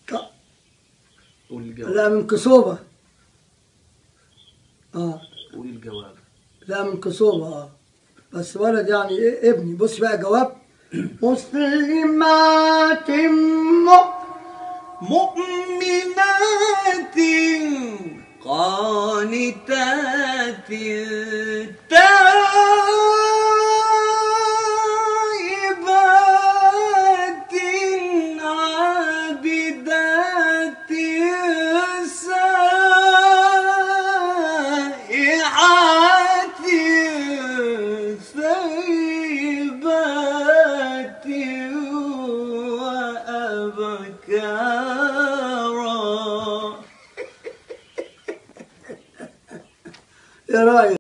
ط- قول الجواب لا من كسوبة اه قول الجواب لا من كسوبة اه بس ولد يعني إيه ابني بص بقى جواب مسلمات مؤمنات مؤمنات قانتات تائبات